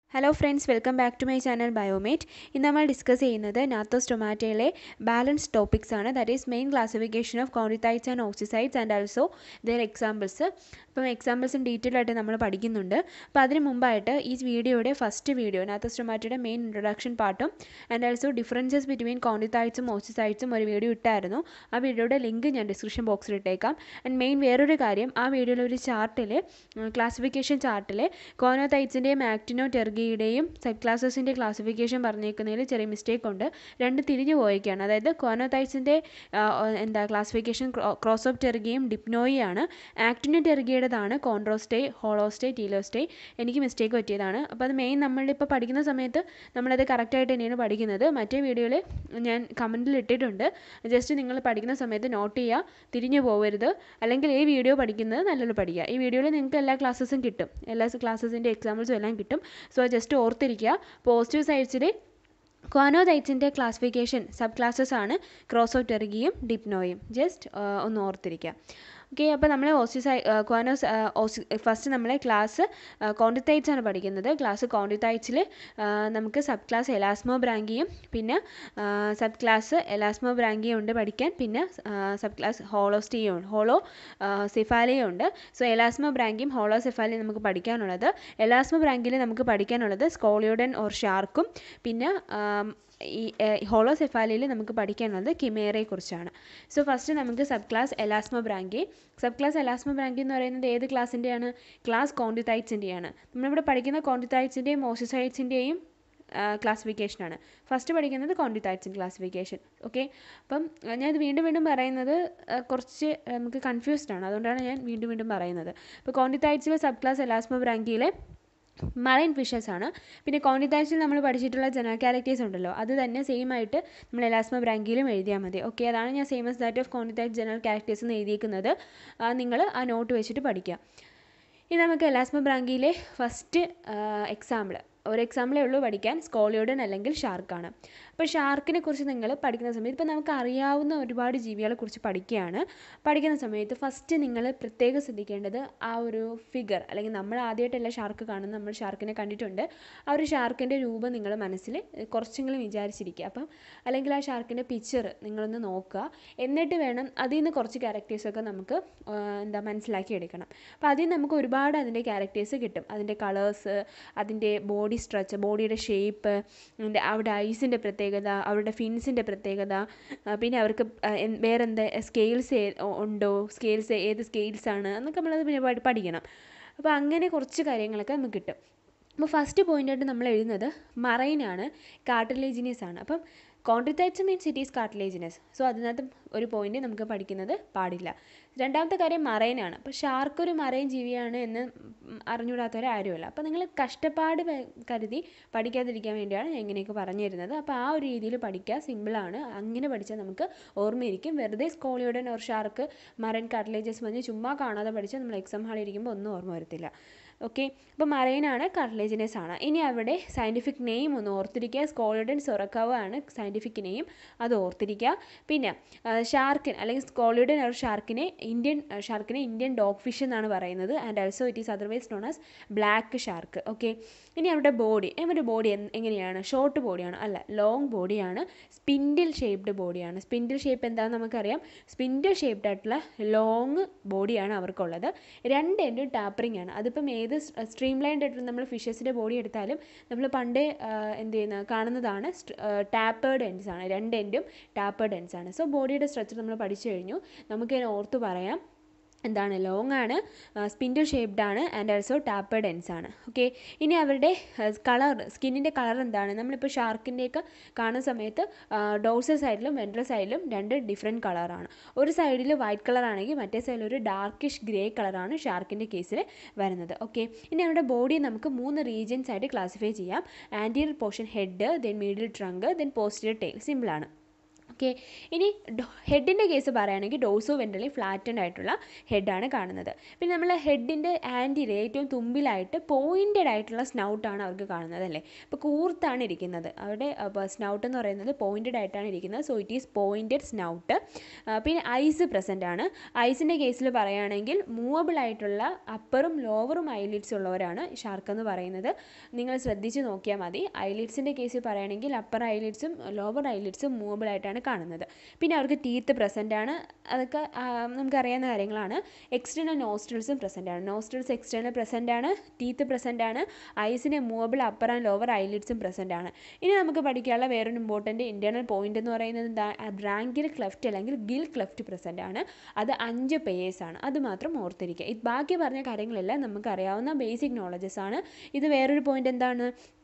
hello friends welcome back to my channel Biomate ഇന്ന് നമ്മൾ discuss ചെയ്യുന്നത് നാത്തോസ് ടൊമാറ്റോയിലെ ബാലൻസ് ടോപ്പിക്സ് ആണ് that is main classification of കോണ്ടിത്തൈറ്റ്സ് and Osteichthyes and also their examples അപ്പം എക്സാമ്പിൾസും ഡീറ്റെയിൽ ആയിട്ട് നമ്മൾ പഠിക്കുന്നുണ്ട് അപ്പോൾ അതിന് മുമ്പായിട്ട് ഈ വീഡിയോയുടെ ഫസ്റ്റ് വീഡിയോ നാത്തോസ് ടൊമാറ്റോയുടെ മെയിൻ ഇൻട്രൊഡക്ഷൻ പാർട്ടും ആൻഡ് ആൾസോ ഡിഫറൻസസ് ബിറ്റ്വീൻ കോണ്ടിത്തൈറ്റ്സും ഓക്സിസൈഡ്സും ഒരു വീഡിയോ ഇട്ടായിരുന്നു ആ വീഡിയോയുടെ ലിങ്ക് ഞാൻ ഡിസ്ക്രിപ്ഷൻ ബോക്സിൽ ഇട്ടേക്കാം ആൻഡ് മെയിൻ വേറൊരു കാര്യം ആ വീഡിയോയിൽ ഒരു ചാർട്ടിൽ ക്ലാസിഫിക്കേഷൻ ചാർട്ടിൽ കോനോതൈറ്റ്സിൻ്റെയും ആക്ടിനോ ടെർഗിയുടെയും സബ് ക്ലാസസിൻ്റെ ക്ലാസിഫിക്കേഷൻ പറഞ്ഞേക്കുന്നതിൽ ചെറിയ മിസ്റ്റേക്ക് ഉണ്ട് രണ്ട് തിരിഞ്ഞു പോയേക്കാണ് അതായത് കോനോതൈറ്റ്സിൻ്റെ എന്താ ക്ലാസിഫിക്കേഷൻ ക്രോസ് ഓഫ് ടെർഗിയും ഡിപ്നോയിയാണ് ആക്ടിനോ ടെർഗിയുടേതാണ് കോൺട്രോസ്റ്റേ ഹോളോസ്റ്റേ ടീലോസ്റ്റേ എനിക്ക് മിസ്റ്റേക്ക് പറ്റിയതാണ് അപ്പോൾ അത് മെയിൻ നമ്മളിപ്പോൾ പഠിക്കുന്ന സമയത്ത് നമ്മളത് കറക്റ്റായിട്ട് തന്നെയാണ് പഠിക്കുന്നത് മറ്റേ വീഡിയോയിൽ ഞാൻ കമൻറ്റിൽ ഇട്ടിട്ടുണ്ട് ജസ്റ്റ് നിങ്ങൾ പഠിക്കുന്ന സമയത്ത് നോട്ട് ചെയ്യുക തിരിഞ്ഞു പോകരുത് അല്ലെങ്കിൽ ഈ വീഡിയോ പഠിക്കുന്നത് നല്ലപോലെ പഠിക്കുക ഈ വീഡിയോയിൽ നിങ്ങൾക്ക് എല്ലാ ക്ലാസ്സസും കിട്ടും എല്ലാ ക്ലാസ്സസിൻ്റെ എക്സാമ്പിൾസും എല്ലാം കിട്ടും സോ ജസ്റ്റ് ഓർത്തിരിക്കുക പോസിറ്റീവ് സൈഡ്സിൽ ക്വാനോതൈറ്റ്സിൻ്റെ ക്ലാസിഫിക്കേഷൻ സബ് ക്ലാസ്സസ് ആണ് ക്രോസ് ഓഫ് ടെർഗിയും ഡിപ്നോയും ജസ്റ്റ് ഒന്ന് ഓർത്തിരിക്കുക ഓക്കെ അപ്പോൾ നമ്മൾ ഓസിസൈ ക്വാനോസ് ഓസി ഫസ്റ്റ് നമ്മളെ ക്ലാസ് കോണ്ടിത്തൈറ്റ്സ് ആണ് പഠിക്കുന്നത് ക്ലാസ് കോണ്ടിത്തൈറ്റ്സിൽ നമുക്ക് സബ് ക്ലാസ് എലാസ്മോ ബ്രാങ്കിയും പിന്നെ സബ് ക്ലാസ് എലാസ്മോ ബ്രാങ്കിയും ഉണ്ട് പഠിക്കാൻ പിന്നെ സബ് ക്ലാസ് ഹോളോസ്റ്റിയും ഉണ്ട് ഹോളോ സിഫാലിയും ഉണ്ട് സോ എലാസ്മോ ബ്രാങ്കിയും ഹോളോ സിഫാലിയും നമുക്ക് പഠിക്കാനുള്ളത് എലാസ്മോ ബ്രാങ്കിൽ നമുക്ക് പഠിക്കാനുള്ളത് സ്കോളിയോഡൻ ഓർ ഷാർക്കും പിന്നെ ഈ ഹോളോസെഫാലിയിൽ നമുക്ക് പഠിക്കാനുള്ളത് കിമേറയെ കുറിച്ചാണ് സോ ഫസ്റ്റ് നമുക്ക് subclass Elasmobranchii subclass Elasmobranchii എന്ന് പറയുന്നത് ഏത് ക്ലാസ്സിൻ്റെയാണ് ക്ലാസ് കോണ്ടിത്തൈറ്റ്സിൻ്റെയാണ് നമ്മളിവിടെ പഠിക്കുന്ന കോണ്ടിത്തൈറ്റ്സിൻ്റെയും മോസിസൈഡ്സിൻ്റെയും ക്ലാസിഫിക്കേഷനാണ് ഫസ്റ്റ് പഠിക്കുന്നത് കോണ്ടിത്തൈറ്റ്സിൻ ക്ലാസിഫിക്കേഷൻ ഓക്കെ അപ്പം ഞാനിത് വീണ്ടും വീണ്ടും പറയുന്നത് കുറച്ച് നമുക്ക് കൺഫ്യൂസ്ഡ് ആണ് അതുകൊണ്ടാണ് ഞാൻ വീണ്ടും വീണ്ടും പറയുന്നത് അപ്പോൾ കോണ്ടിത്തൈറ്റ്സിലെ സബ് ക്ലാസ് എലാസ്മോ ബ്രാങ്കിയിലെ മറൈൻ ഫിഷസ് ആണ് പിന്നെ കോണ്ടിത്താഴ്ചയിൽ നമ്മൾ പഠിച്ചിട്ടുള്ള ജനറൽ ക്യാരക്ടേഴ്സ് ഉണ്ടല്ലോ അത് തന്നെ സെയിം ആയിട്ട് നമ്മൾ എലാസ്മ ബ്രാങ്കിലും എഴുതിയാൽ മതി ഓക്കെ അതാണ് ഞാൻ സെയിം എസ് ദാറ്റ് ഓഫ് കോണ്ടിത്താഴ്ച ജനറൽ ക്യാരക്ടേഴ്സ് എന്ന് എഴുതിയിരിക്കുന്നത് നിങ്ങൾ ആ നോട്ട് വെച്ചിട്ട് പഠിക്കുക ഇനി നമുക്ക് എലാസ്മ ബ്രാങ്കിയിലെ ഫസ്റ്റ് എക്സാമ്പിൾ ഒരു എക്സാമ്പിളേ ഉള്ളൂ പഠിക്കാൻ സ്കോളിയോഡൻ അല്ലെങ്കിൽ ഷാർക്കാണ് അപ്പോൾ ഷാർക്കിനെ കുറിച്ച് നിങ്ങൾ പഠിക്കുന്ന സമയത്ത് ഇപ്പോൾ നമുക്ക് അറിയാവുന്ന ഒരുപാട് ജീവികളെ കുറിച്ച് പഠിക്കുകയാണ് പഠിക്കുന്ന സമയത്ത് ഫസ്റ്റ് നിങ്ങൾ പ്രത്യേകം ശ്രദ്ധിക്കേണ്ടത് ആ ഒരു ഫിഗർ അല്ലെങ്കിൽ നമ്മൾ ആദ്യമായിട്ടല്ല ഷാർക്ക് കാണുന്നത് നമ്മൾ ഷാർക്കിനെ കണ്ടിട്ടുണ്ട് ആ ഒരു ഷാർക്കിൻ്റെ രൂപം നിങ്ങൾ മനസ്സിൽ കുറച്ചെങ്കിലും വിചാരിച്ചിരിക്കുക അപ്പം അല്ലെങ്കിൽ ആ ഷാർക്കിൻ്റെ പിക്ചർ നിങ്ങളൊന്ന് നോക്കുക എന്നിട്ട് വേണം അതിൽ നിന്ന് കുറച്ച് ക്യാരക്ടേഴ്സൊക്കെ നമുക്ക് എന്താ മനസ്സിലാക്കി എടുക്കണം അപ്പോൾ അതിൽ നമുക്ക് ഒരുപാട് അതിൻ്റെ ക്യാരക്ടേഴ്സ് കിട്ടും അതിൻ്റെ കളേഴ്സ് അതിൻ്റെ ബോഡി സ്ട്രക്ചർ ബോഡിയുടെ ഷേപ്പ് അവിടെ ഐസിൻ്റെ പ്രത്യേകത അവരുടെ ഫിൻസിൻ്റെ പ്രത്യേകത പിന്നെ അവർക്ക് വേറെ എന്താ സ്കെയിൽസ് ഉണ്ടോ സ്കെയിൽസ് ഏത് സ്കെയിൽസാണ് എന്നൊക്കെ നമ്മളത് പിന്നെ പഠിക്കണം അപ്പോൾ അങ്ങനെ കുറച്ച് കാര്യങ്ങളൊക്കെ നമുക്ക് കിട്ടും അപ്പോൾ ഫസ്റ്റ് പോയിൻ്റായിട്ട് നമ്മൾ എഴുതുന്നത് മറൈനാണ് കാർട്ടിലേജിനിയസ് ആണ് അപ്പം Chondrichthyes means it is cartilaginous so അതിനകത്ത് ഒരു പോയിന്റ് നമുക്ക് പഠിക്കുന്നത് പാടില്ല രണ്ടാമത്തെ കാര്യം മറൈനാണ് അപ്പോൾ ഷാർക്ക് ഒരു മറൈൻ ജീവിയാണ് എന്ന് അറിഞ്ഞുകൂടാത്തവർ ആരുമല്ല അപ്പോൾ നിങ്ങൾ കഷ്ടപ്പാട് കരുതി പഠിക്കാതിരിക്കാൻ വേണ്ടിയാണ് ഞാൻ ഇങ്ങനെയൊക്കെ പറഞ്ഞു തരുന്നത് അപ്പോൾ ആ ഒരു രീതിയിൽ പഠിക്കുക സിമ്പിളാണ് അങ്ങനെ പഠിച്ചാൽ നമുക്ക് ഓർമ്മയിരിക്കും വെറുതെ Scoliodon or shark marine cartilaginous പറഞ്ഞ് ചുമ്മാ കാണാതെ പഠിച്ചാൽ നമ്മൾ എക്സാം ഹാളിൽ ഇരിക്കുമ്പോൾ ഒന്നും ഓർമ്മ വരത്തില്ല ഓക്കെ അപ്പോൾ മറൈനാണ് കാർട്ടിലേജിനസ് ആണ് ഇനി അവിടെ സയൻറ്റിഫിക് നെയിം ഒന്ന് ഓർത്തിരിക്കുക സ്കോളിയോഡൻ സൊറക്കാവ് ആണ് സയൻറ്റിഫിക് നെയിം അത് ഓർത്തിരിക്കുക പിന്നെ ഷാർക്കിൻ അല്ലെങ്കിൽ സ്കോളിയോഡൻ ഓർ ഷാർക്കിനെ ഇന്ത്യൻ ഷാർക്കിനെ ഇന്ത്യൻ ഡോഗ് ഫിഷ് എന്നാണ് പറയുന്നത് and also it is otherwise known as black shark okay ഇനി അവരുടെ ബോഡി അവരുടെ ബോഡി എങ്ങനെയാണ് ഷോർട്ട് ബോഡിയാണ് അല്ല ലോങ് ബോഡിയാണ് സ്പിൻഡിൽ ഷേപ്ഡ് ബോഡിയാണ് സ്പിൻഡിൽ ഷേപ്പ് എന്താണെന്ന് നമുക്കറിയാം സ്പിൻഡിൽ ഷേപ്ഡ് ആയിട്ടുള്ള ലോങ് ബോഡിയാണ് അവർക്കുള്ളത് രണ്ട് എൻഡും ടാപ്പറിംഗ് ആണ് അതിപ്പം ഏത് സ്ട്രീം ലൈൻഡ് ആയിട്ട് നമ്മൾ ഫിഷസിൻ്റെ ബോഡി എടുത്താലും നമ്മൾ പണ്ടേ എന്ത് ചെയ്യുന്ന കാണുന്നതാണ് ടാപ്പേർഡ് എൻഡ്സ് ആണ് രണ്ട് എൻഡും ടാപ്പേർഡ് എൻഡ്സ് ആണ് സോ ബോഡിയുടെ സ്ട്രക്ചർ നമ്മൾ പഠിച്ചു കഴിഞ്ഞു നമുക്ക് ഓർത്ത് പറയാം എന്താണ് ലോങ് ആണ് സ്പിൻഡിൽ ഷേപ്ഡ് ആണ് ആൻഡ് ആൾസോ ടാപ്പേർഡ് എൻസ് ആണ് ഓക്കെ ഇനി അവരുടെ കളർ സ്കിന്നിൻ്റെ കളർ എന്താണ് നമ്മളിപ്പോൾ ഷാർക്കിൻ്റെയൊക്കെ കാണുന്ന സമയത്ത് ഡോഴ്സൽ സൈഡിലും വെൻട്രൽ സൈഡിലും രണ്ട് ഡിഫറെൻറ്റ് കളറാണ് ഒരു സൈഡിൽ വൈറ്റ് കളർ ആണെങ്കിൽ മറ്റേ സൈഡിൽ ഒരു ഡാർക്കിഷ് ഗ്രേ കളറാണ് ഷാർക്കിൻ്റെ കേസിൽ വരുന്നത് ഓക്കെ ഇനി അവരുടെ ബോഡി നമുക്ക് മൂന്ന് റീജിയൻസ് ആയിട്ട് ക്ലാസിഫൈ ചെയ്യാം anterior portion head then middle trunk then posterior tail സിമ്പിളാണ് ഓക്കെ ഇനി ഹെഡിൻ്റെ കേസ് പറയുകയാണെങ്കിൽ ഡോസോ വെൻട്രലി ഫ്ലാറ്റൻഡ് ആയിട്ടുള്ള ഹെഡാണ് കാണുന്നത് പിന്നെ നമ്മൾ ഹെഡിൻ്റെ ആൻറ്റിയിൽ ഏറ്റവും തുമ്പിലായിട്ട് പോയിൻറ്റഡ് ആയിട്ടുള്ള സ്നൗട്ടാണ് അവർക്ക് കാണുന്നത് അല്ലേ ഇപ്പോൾ കൂർത്താണ് ഇരിക്കുന്നത് അവിടെ സ്നൗട്ട് എന്ന് പറയുന്നത് പോയിൻറ്റഡ് ആയിട്ടാണ് ഇരിക്കുന്നത് so it is pointed snout പിന്നെ ഐസ് പ്രസൻ്റ് ആണ് ഐസിൻ്റെ കേസിൽ പറയുകയാണെങ്കിൽ മൂവബിൾ ആയിട്ടുള്ള അപ്പറും ലോവറും ഐലിഡ്സ് ഉള്ളവരാണ് ഷാർക്ക് എന്ന് പറയുന്നത് നിങ്ങൾ ശ്രദ്ധിച്ച് നോക്കിയാൽ മതി ഐലിഡ്സിൻ്റെ കേസിൽ പറയുകയാണെങ്കിൽ അപ്പർ ഐലിഡ്സും ലോവർ ഐലിഡ്സും മൂവബിൾ ആയിട്ടാണ് കാണുന്നത് പിന്നെ അവർക്ക് ടീത്ത് പ്രസൻ്റ് ആണ് അതൊക്കെ നമുക്കറിയാവുന്ന കാര്യങ്ങളാണ് എക്സ്റ്റേണൽ നോസ്ട്രിൽസും പ്രസൻ്റ് ആണ് നോസ്ട്രിൽസ് എക്സ്റ്റേണൽ പ്രസൻ്റ് ആണ് ടീത്ത് പ്രസൻ്റ് ആണ് ഐസിന് മൂവബിൾ അപ്പർ ആൻഡ് ലോവർ ഐലിഡ്സും പ്രസൻ്റ് ആണ് ഇനി നമുക്ക് പഠിക്കാനുള്ള വേറൊരു ഇമ്പോർട്ടൻറ്റ് ഇൻറ്റേർണൽ പോയിന്റ് എന്ന് പറയുന്നത് എന്താ ബ്രാങ്കിൽ ക്ലെഫ്റ്റ് അല്ലെങ്കിൽ ഗിൽ ക്ലെഫ്റ്റ് പ്രസൻ്റ് ആണ് അത് അഞ്ച് പേയേഴ്സ് ആണ് അത് മാത്രം ഓർത്തിരിക്കുക ഇത് ബാക്കി പറഞ്ഞ കാര്യങ്ങളെല്ലാം നമുക്കറിയാവുന്ന ബേസിക് നോളജസ് ആണ് ഇത് വേറൊരു പോയിന്റ് എന്താണ്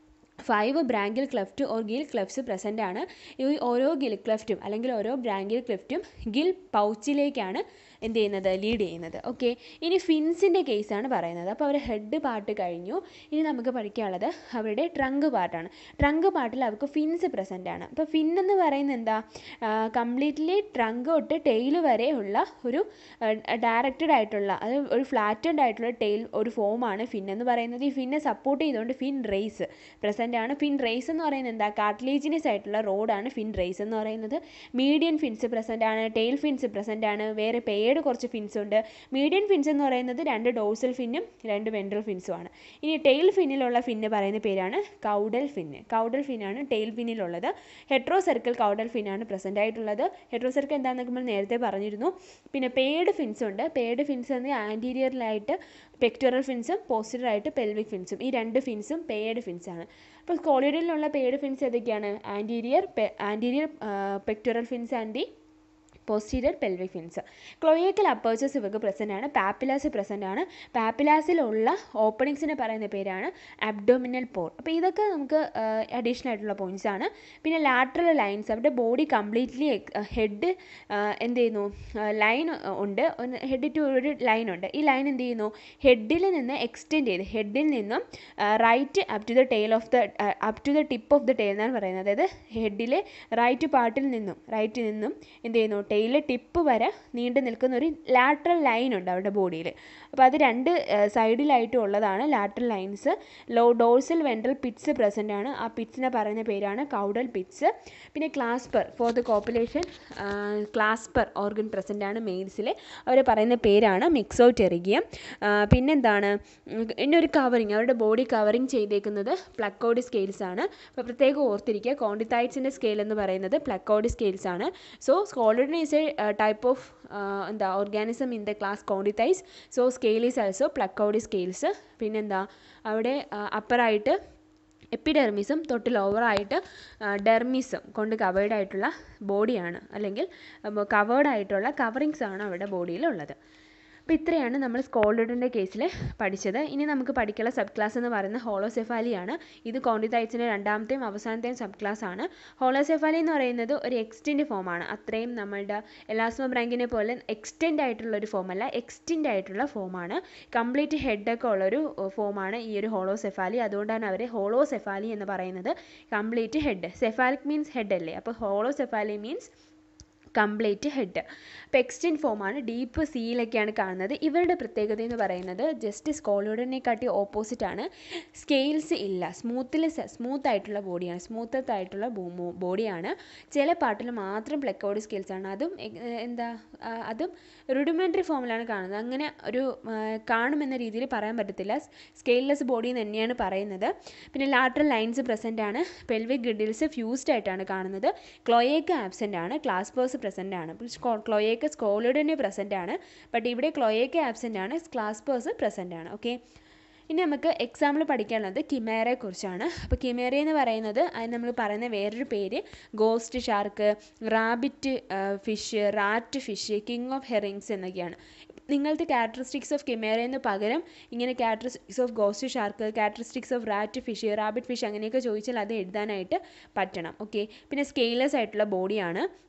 five branchial cleft or gill clefts present ആണ് ഈ ഓരോ ഗിൽ ക്ലെഫ്റ്റും അല്ലെങ്കിൽ ഓരോ ബ്രാങ്കിൽ ക്ലെഫ്റ്റും ഗിൽ പൗച്ചിലേക്കാണ് എന്ത് ചെയ്യുന്നത് ലീഡ് ചെയ്യുന്നത് ഓക്കെ ഇനി ഫിൻസിൻ്റെ കേസാണ് പറയുന്നത് അപ്പോൾ അവർ ഹെഡ് പാർട്ട് കഴിഞ്ഞു ഇനി നമുക്ക് പഠിക്കാനുള്ളത് അവരുടെ ട്രങ്ക് പാർട്ടാണ് ട്രങ്ക് പാർട്ടിൽ അവർക്ക് ഫിൻസ് പ്രസൻ്റ് ആണ് അപ്പോൾ ഫിൻ എന്ന് പറയുന്നത് എന്താ കംപ്ലീറ്റ്ലി ട്രങ്ക് തൊട്ട് ടെയിൽ വരെ ഉള്ള ഒരു ഡയറക്റ്റഡ് ആയിട്ടുള്ള അത് ഒരു ഫ്ലാറ്റഡ് ആയിട്ടുള്ള ടെയിൽ ഒരു ഫോമാണ് ഫിൻ എന്ന് പറയുന്നത് ഈ ഫിന്നെ സപ്പോർട്ട് ചെയ്തുകൊണ്ട് ഫിൻ റേസ് പ്രസൻ്റ് ആണ് ഫിൻ റേസ് എന്ന് പറയുന്നത് എന്താ കാർട്ടിലേജിനസ് ആയിട്ടുള്ള റോഡാണ് ഫിൻ റേസ് എന്ന് പറയുന്നത് മീഡിയൻ ഫിൻസ് പ്രസൻ്റ് ആണ് ടെയിൽ ഫിൻസ് പ്രസൻ്റ് ആണ് വേറെ പേഡ് കുറച്ച് ഫിൻസ് ഉണ്ട് മീഡിയൻ ഫിൻസ് എന്ന് പറയുന്നത് രണ്ട് ഡോഴ്സൽ ഫിന്നും രണ്ട് വെൻട്രൽ ഫിൻസും ആണ് ഇനി ടെയിൽ ഫിന്നിലുള്ള ഫിന്ന് പറയുന്ന പേരാണ് കൗഡൽ ഫിന്ന് കൗഡൽ ഫിന്നാണ് ടെയിൽ ഫിന്നിലുള്ളത് ഹെട്രോ സർക്കിൾ കൗഡൽ ഫിന്നാണ് പ്രസൻ്റ് ആയിട്ടുള്ളത് ഹെട്രോ സർക്കിൾ എന്താണെന്നൊക്കെ നമ്മൾ നേരത്തെ പറഞ്ഞിരുന്നു പിന്നെ പേഡ് ഫിൻസ് ഉണ്ട് പേഡ് ഫിൻസ് എന്ന് ആൻറ്റീരിയറിലായിട്ട് പെക്ടോറൽ ഫിൻസും പോസ്റ്ററായിട്ട് പെൽവിക് ഫിൻസും ഈ രണ്ട് ഫിൻസും പേഡ് ഫിൻസ് ആണ് അപ്പോൾ കോളിഡിലുള്ള പേഡ് ഫിൻസ് ഏതൊക്കെയാണ് anterior anterior pectoral fins and the posterior pelvic fins cloacal apertures ഇവർക്ക് പ്രസൻ്റ് ആണ് പാപ്പിലാസ് പ്രസൻ്റ് ആണ് പാപ്പിലാസിലുള്ള ഓപ്പണിങ്സിനെ പറയുന്ന പേരാണ് അബ്ഡോമിനൽ പോർ അപ്പോൾ ഇതൊക്കെ നമുക്ക് അഡീഷണൽ ആയിട്ടുള്ള പോയിന്റ്സ് ആണ് പിന്നെ ലാറ്ററൽ ലൈൻസ് അവരുടെ ബോഡി കംപ്ലീറ്റ്ലി ഹെഡ് എന്ത് ചെയ്യുന്നു ലൈൻ ഉണ്ട് ഹെഡ് ടു ഒരു ലൈൻ ഉണ്ട് ഈ ലൈൻ എന്ത് ചെയ്യുന്നു ഹെഡിൽ നിന്ന് എക്സ്റ്റെൻഡ് ചെയ്ത് ഹെഡിൽ നിന്നും right up to the tail of the up to the tip of the tail എന്നാണ് പറയുന്നത് അതായത് ഹെഡിലെ റൈറ്റ് പാർട്ടിൽ നിന്നും റൈറ്റിൽ നിന്നും എന്ത് ചെയ്യുന്നു ടെയിലെ ടിപ്പ് വരെ നീണ്ടു നിൽക്കുന്ന ഒരു ലാറ്ററൽ ലൈൻ ഉണ്ട് അവരുടെ ബോഡിയിൽ അപ്പോൾ അത് രണ്ട് സൈഡിലായിട്ടും ഉള്ളതാണ് ലാറ്ററൽ ലൈൻസ് ലോ ഡോഴ്സൽ വെൻട്രൽ പിറ്റ്സ് പ്രസൻ്റ് ആണ് ആ പിറ്റ്സിനെ പറയുന്ന പേരാണ് കൗഡൽ പിറ്റ്സ് പിന്നെ clasper for the copulation clasper organ present ആണ് മെയിൽസിൽ അവർ പറയുന്ന പേരാണ് മിക്സോറ്റെറിഗിയം പിന്നെന്താണ് പിന്നെ ഒരു കവറിങ് അവരുടെ ബോഡി കവറിങ് ചെയ്തേക്കുന്നത് പ്ലക്കോഡ് സ്കെയിൽസ് ആണ് അപ്പോൾ പ്രത്യേകം ഓർത്തിരിക്കുക കോണ്ടിത്തൈറ്റ്സിൻ്റെ സ്കെയിൽ എന്ന് പറയുന്നത് പ്ലക്കോഡ് സ്കെയിൽസ് ആണ് so Scoliodon is a type of എന്താ ഓർഗാനിസം ഇൻ ദ ക്ലാസ് കോണ്ടിത്തൈസ് so scale is also placoid scales പിന്നെന്താ അവിടെ അപ്പറായിട്ട് എപ്പിഡെർമിസും തൊട്ട് ലോവറായിട്ട് ഡെർമിസും കൊണ്ട് കവേർഡ് ആയിട്ടുള്ള ബോഡിയാണ് അല്ലെങ്കിൽ കവേർഡ് ആയിട്ടുള്ള കവറിങ്സ് ആണ് അവരുടെ ബോഡിയിലുള്ളത് അപ്പോൾ ഇത്രയാണ് നമ്മൾ സ്കോൾഡിൻ്റെ കേസിൽ പഠിച്ചത് ഇനി നമുക്ക് പഠിക്കാനുള്ള സബ് ക്ലാസ് എന്ന് പറയുന്നത് ഹോളോസെഫാലിയാണ് ഇത് കോണ്ടിത്തൈറ്റ്സിൻ്റെ രണ്ടാമത്തെയും അവസാനത്തെയും സബ് ക്ലാസ് ആണ് ഹോളോസെഫാലി എന്ന് പറയുന്നത് ഒരു എക്സ്റ്റെൻഡ് ഫോമാണ് അത്രയും നമ്മളുടെ എലാസ്മോ ബ്രാങ്കിനെ പോലെ എക്സ്റ്റെൻഡ് ആയിട്ടുള്ള ഒരു ഫോമല്ല എക്സ്റ്റെൻഡ് ആയിട്ടുള്ള ഫോമാണ് കംപ്ലീറ്റ് ഹെഡൊക്കെ ഉള്ളൊരു ഫോമാണ് ഈ ഒരു ഹോളോസെഫാലി അതുകൊണ്ടാണ് അവർ ഹോളോസെഫാലി എന്ന് പറയുന്നത് complete head cephalic means head അല്ലേ അപ്പോൾ ഹോളോസെഫാലി മീൻസ് കംപ്ലീറ്റ് ഹെഡ് അപ്പോൾ എക്സ്റ്റെൻഡ് ഫോമാണ് ഡീപ്പ് സീയിലൊക്കെയാണ് കാണുന്നത് ഇവരുടെ പ്രത്യേകത എന്ന് പറയുന്നത് ജസ്റ്റ് സ്കോളിയോഡിനെക്കാട്ടി ഓപ്പോസിറ്റ് ആണ് സ്കെയിൽസ് ഇല്ല സ്മൂത്തിൽ സ്മൂത്ത് ആയിട്ടുള്ള ബോഡിയാണ് സ്മൂത്തത്ത് ആയിട്ടുള്ള ബോഡിയാണ് ചില പാട്ടിൽ മാത്രം പ്ലക്കോഡ് സ്കെയിൽസ് ആണ് അതും എന്താ അതും റുഡിമെൻ്ററി ഫോമിലാണ് കാണുന്നത് അങ്ങനെ ഒരു കാണുമെന്ന രീതിയിൽ പറയാൻ പറ്റത്തില്ല സ്കെയിൽലെസ് ബോഡി തന്നെയാണ് പറയുന്നത് പിന്നെ ലാറ്ററൽ ലൈൻസ് പ്രസൻ്റ് ആണ് പെൽവിക് ഗ്രിഡിൽസ് ഫ്യൂസ്ഡ് ആയിട്ടാണ് കാണുന്നത് ക്ലോയേക്ക് ആബ്സെൻ്റ് ആണ് ക്ലാസ്പേഴ്സ് പ്രസൻ്റ് ആണ് ക്ലോയേക്ക് സ്കോളിഡിന് പ്രസൻ്റ് ആണ് ബട്ട് ഇവിടെ ക്ലോയേക്ക് ആബ്സെൻ്റ് ആണ് ക്ലാസ്പേഴ്സ് പ്രസൻ്റ് ആണ് ഓക്കെ ഇനി നമുക്ക് എക്സാമ്പിൾ പഠിക്കാനുള്ളത് കിമേറയെ കുറിച്ചാണ് അപ്പോൾ കിമേറ എന്ന് പറയുന്നത് അതിന് നമ്മൾ പറയുന്ന വേറൊരു പേര് ghost shark rabbit fish rat fish king of herrings എന്നൊക്കെയാണ് നിങ്ങളുടെ ക്യാരക്ടറിസ്റ്റിക്സ് ഓഫ് കിമേറയെന്ന് പകരം ഇങ്ങനെ characteristics of ghost shark characteristics of rat fish rabbit fish അങ്ങനെയൊക്കെ ചോദിച്ചാൽ അത് എഴുതാനായിട്ട് പറ്റണം ഓക്കെ പിന്നെ സ്കെയിലെസ് ആയിട്ടുള്ള ബോഡിയാണ്